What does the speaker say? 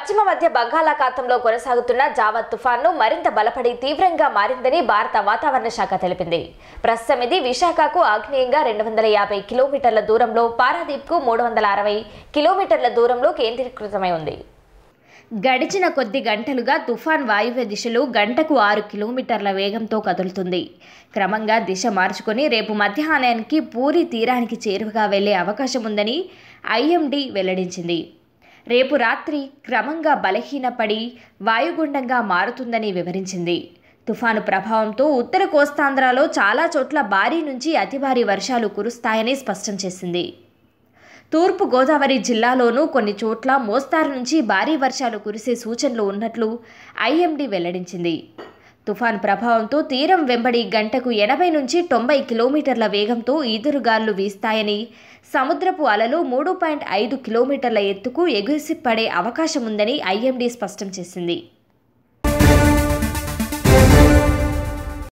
పశ్చిమ మధ్య బంగాళాఖాతంలో కొనసాగుతున్న జావత్ తుఫాన్ను మరింత బలపడి తీవ్రంగా మారిందని భారత వాతావరణ శాఖ తెలిపింది ప్రస్తుతం ఇది విశాఖకు ఆగ్నేయంగా రెండు వందల యాభై కిలోమీటర్ల దూరంలో పారాదీప్కు మూడు వందల అరవై కిలోమీటర్ల దూరంలో కేంద్రీకృతమై ఉంది గడిచిన కొద్ది గంటలుగా తుఫాన్ వాయువ్య దిశలో గంటకు ఆరు కిలోమీటర్ల వేగంతో కదులుతుంది క్రమంగా దిశ మార్చుకొని రేపు మధ్యాహ్నానికి పూరి తీరానికి చేరువగా వెళ్లే అవకాశం ఉందని ఐఎండీ వెల్లడించింది రేపు రాత్రి క్రమంగా బలహీనపడి వాయుగుండంగా మారుతుందని వివరించింది తుఫాను ప్రభావంతో ఉత్తర కోస్తాంధ్రలో చాలా చోట్ల భారీ నుంచి అతి భారీ వర్షాలు కురుస్తాయని స్పష్టం చేసింది తూర్పు గోదావరి జిల్లాలోనూ కొన్ని చోట్ల మోస్తారు నుంచి భారీ వర్షాలు కురిసే సూచనలు ఉన్నట్లు ఐఎండీ వెల్లడించింది తుఫాన్ ప్రభావంతో తీరం వెంబడి గంటకు ఎనభై నుంచి తొంభై కిలోమీటర్ల వేగంతో ఈదురుగాలు వీస్తాయని సముద్రపు అలలు మూడు పాయింట్ ఐదు కిలోమీటర్ల ఎత్తుకు ఎగుసిపడే అవకాశం ఉందని ఐఎండీ స్పష్టం చేసింది